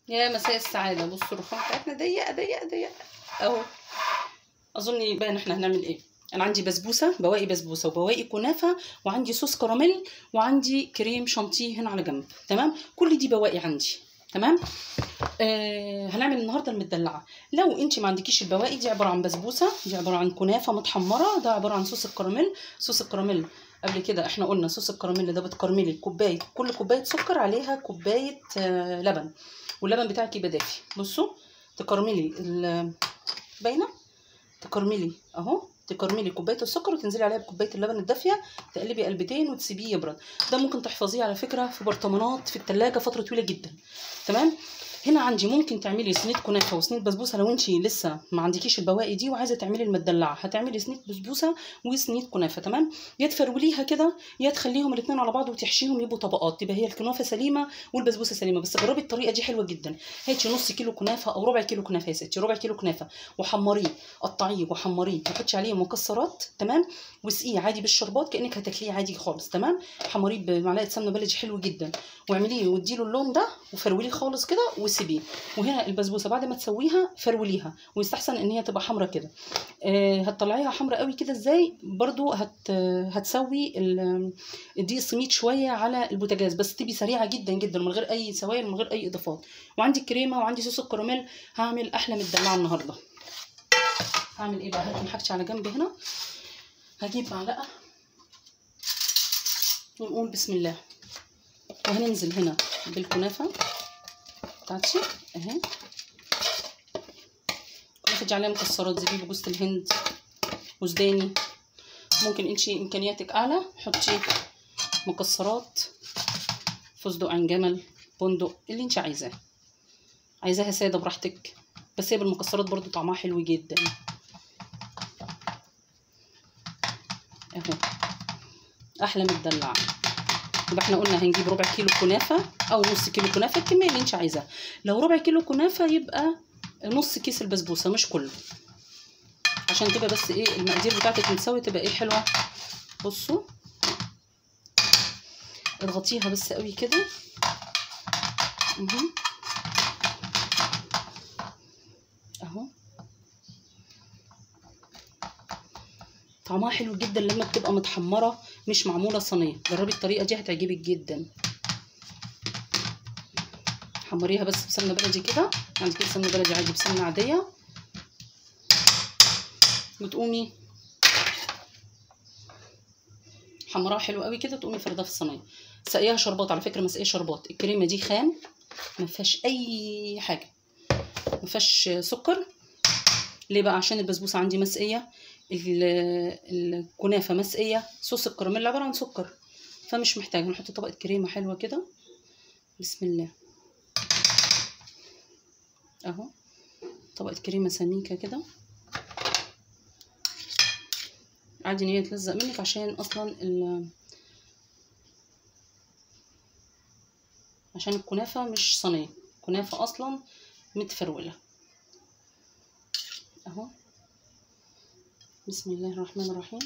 يا مساء السعادة بصوا الرخام بتاعتنا ضيقة ضيقة ضيقة اهو اظن بقى ان احنا هنعمل ايه انا عندي بسبوسة بواقي بسبوسة وبواقي كنافة وعندي صوص كراميل وعندي كريم شانتيه هنا على جنب تمام كل دي بواقي عندي تمام آه هنعمل النهارده المدلعه لو انت ما عندكيش البواقي دي عباره عن بسبوسه دي عباره عن كنافه متحمره ده عباره عن صوص الكراميل صوص الكراميل قبل كده احنا قلنا صوص الكراميل ده بتكرملي كوبايه كل كوبايه سكر عليها كوبايه آه لبن واللبن بتاعك يبقى دافي بصوا تكرملي ال- باينه تكرملي اهو تكرملي كوبايه السكر وتنزلي عليها بكوبايه اللبن الدافيه تقلبي قلبتين وتسيبيه يبرد ده ممكن تحفظيه على فكره في برطمانات في التلاجة فتره طويله جدا تمام هنا عندي ممكن تعملي صينيه كنافه وصينيه بسبوسه لو انت لسه ما عندكيش البواقي دي وعايزه تعملي المدلعه هتعملي صينيه بسبوسه وصينيه كنافه تمام يا تفروليها كده يا تخليهم الاثنين على بعض وتحشيهم يبقوا طبقات تبقى هي الكنافه سليمه والبسبوسه سليمه بس جربي الطريقه دي حلوه جدا هاتي نص كيلو كنافه او ربع كيلو كنافه يا ستي ربع كيلو كنافه وحمريه قطعيه وحمريه وحطي عليه مكسرات تمام واسقيه عادي بالشربات كانك هتاكليه عادي خالص تمام حمريه بمعلقه سمنه بلدي حلو جدا واعمليه واديله اللون ده وفروليه خالص كده وسيبيه وهنا البسبوسه بعد ما تسويها فروليها ويستحسن ان هي تبقى حمرا كده آه هتطلعيها حمرا قوي كده ازاي برضو هت هتسوي ال- الدقيق السميد شويه على البوتاجاز بس تبقي سريعه جدا جدا من غير اي سوائل من غير اي اضافات وعندي كريمه وعندي صوص الكراميل هعمل احلى مدلعه النهارده هعمل ايه بقى هركن حاجتي على جنب هنا هجيب معلقه ونقول بسم الله وهننزل هنا بالكنافه بتاعتي اهي كنافه دي عليها مكسرات زبيب وجوز الهند وزداني ممكن انتي امكانياتك اعلى حطي مكسرات فستق عين جمل بندق اللي انت عايزاه عايزاها ساده براحتك بس هي بالمكسرات برضو طعمها حلو جدا اهو احلى مدلعه يبقى احنا قلنا هنجيب ربع كيلو كنافه او نص كيلو كنافه الكميه اللي انت عايزاها لو ربع كيلو كنافه يبقى نص كيس البسبوسه مش كله عشان تبقى بس ايه المقادير بتاعتك متساويه تبقى ايه حلوه بصوا اضغطيها بس قوي كده مهم. اهو طعمها حلو جدا لما بتبقى متحمره مش معموله صينيه جربي الطريقه دي هتعجبك جدا حمريها بس بسمنه بلدي كده عندك سمنه بلدي عادي بسمنه عاديه وتقومي حمراها حلو قوي كده تقومي فردها في الصينيه سقيها شربات على فكره مسقيه شربات الكريمه دي خام ما فيهاش اي حاجه ما فيهاش سكر ليه بقى عشان البسبوسه عندي مسقيه ال- الكنافه مسقيه صوص الكراميل عباره عن سكر فمش محتاجه نحط طبقه كريمه حلوه كده بسم الله اهو طبقه كريمه سميكه كده عادي ان هي تلزق منك عشان اصلا ال عشان الكنافه مش صينيه كنافه اصلا متفروله اهو بسم الله الرحمن الرحيم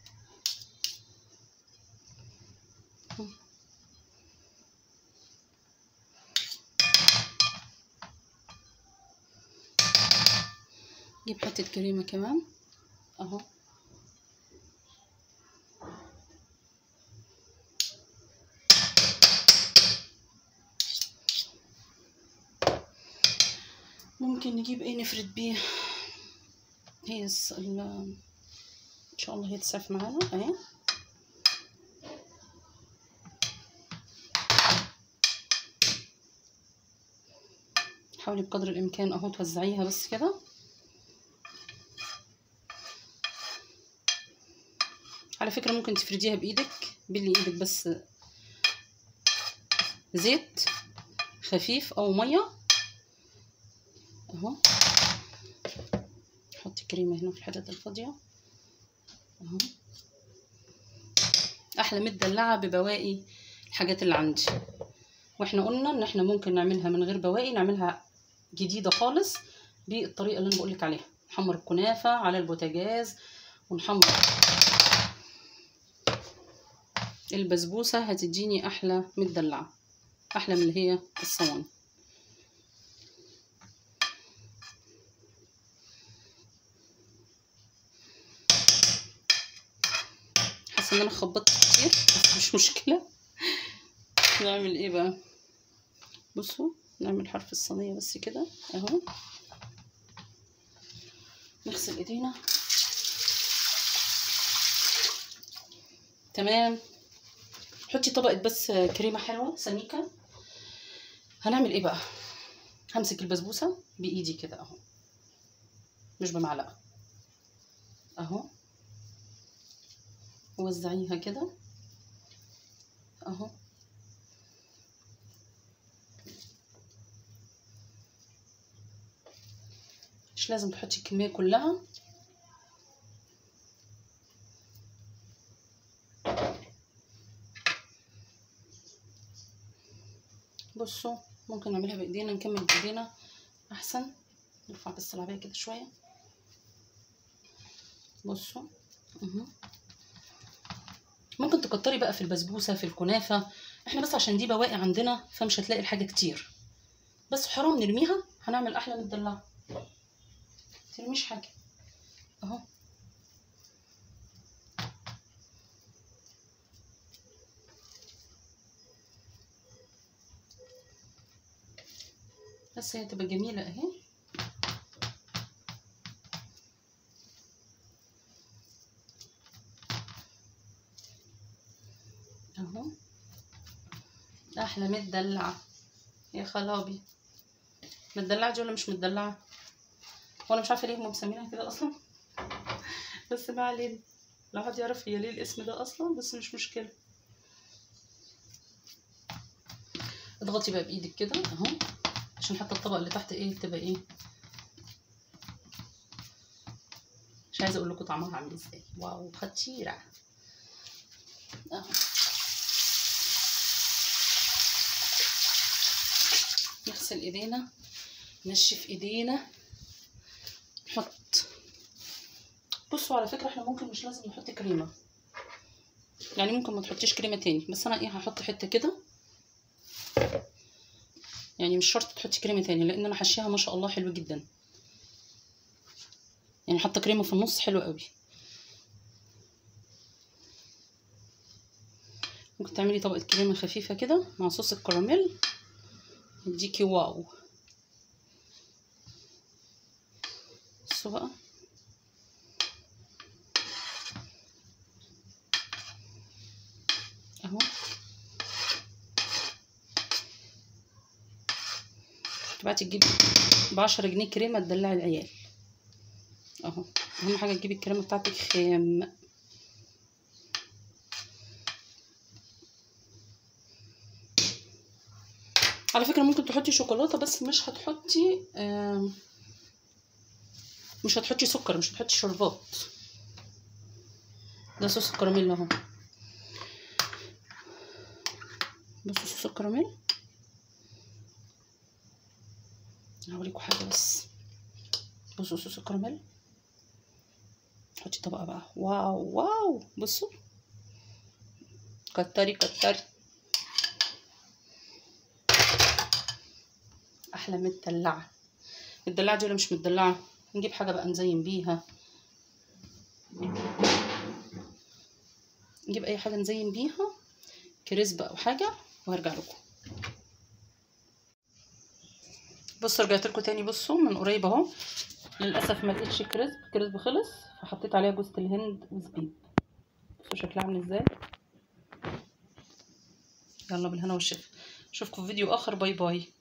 جيب حته كريمه كمان اهو ممكن نجيب ايه نفرد بيه هي الس- ال- ان شاء الله هي تسعف معانا اهي حاولي بقدر الامكان اهو توزعيها بس كده على فكرة ممكن تفرديها بايدك بلي ايدك بس زيت خفيف او ميه اهو حطي كريمه هنا في الحتت الفاضيه اهو احلى مدلعه ببواقي الحاجات اللي عندي واحنا قلنا ان احنا ممكن نعملها من غير بواقي نعملها جديده خالص بالطريقه اللي انا بقولك عليها نحمر الكنافه على البوتاجاز ونحمر البسبوسه هتديني احلى مدلعه احلى من اللي هي الصواني ان انا خبطت كتير بس مش مشكله نعمل ايه بقى بصوا نعمل حرف الصينيه بس كده اهو نغسل ايدينا تمام حطي طبقه بس كريمه حلوه سميكه هنعمل ايه بقى همسك البسبوسه بايدي كده اهو مش بمعلقه اهو وزعيها كده اهو مش لازم تحطي الكميه كلها بصوا ممكن نعملها بايدينا نكمل بايدينا احسن نرفع بس العبايه كده شويه بصوا اهو ممكن تكتري بقى في البسبوسه في الكنافه احنا بس عشان دي بواقي عندنا فمش هتلاقي الحاجه كتير بس حرام نرميها هنعمل احلى من الدلع ترميش حاجه اهو بس هي تبقى جميله اهي اهو احلى مدلعه يا خلابي مدلعه دي ولا مش مدلعه وانا مش عارفه ليه هم مسمينها كده اصلا بس ما علينا لو حد يعرف هي ليه الاسم ده اصلا بس مش مشكله اضغطي بقى بايدك كده اهو عشان حتى الطبقه اللي تحت ايه تبقى ايه مش عايزه اقول لكم طعمها عامل ازاي واو خطيره اهو نغسل ايدينا نشف ايدينا نحط بصوا على فكره احنا ممكن مش لازم نحط كريمه يعني ممكن ما تحطيش كريمه تاني بس انا ايه هحط حته كده يعني مش شرط تحطي كريمه تاني لان انا حشيها ما شاء الله حلو جدا يعني حاطه كريمه في النص حلو قوي ممكن تعملي طبقه كريمه خفيفه كده مع صوص الكراميل يديكي واو بصوا بقى اهو تبعتي تجيبي بعشرة جنيه كريمة تدلعي العيال اهو اهم حاجة تجيبي الكريمة بتاعتك خام على فكرة ممكن تحطي شوكولاتة بس مش هتحطي آم، مش هتحطي سكر مش هتحطي شربات ده صوص الكراميل اهو بصوا صوص الكراميل هوريكم حاجة بس بصوا صوص الكراميل حطي طبقة بقى واو واو بصوا كتري كتري احلى مدلعه مدلعه دي ولا مش مدلعه نجيب حاجه بقى نزين بيها نجيب اي حاجه نزين بيها كريسب او حاجه وهرجع لكم بصوا رجعت لكم تاني بصوا من قريب اهو للاسف ما لقيتش كريسب كريسب خلص فحطيت عليها جوز الهند وزبيب بصوا شكلها عامل ازاي يلا بالهنا والشفا اشوفكم في فيديو اخر باي باي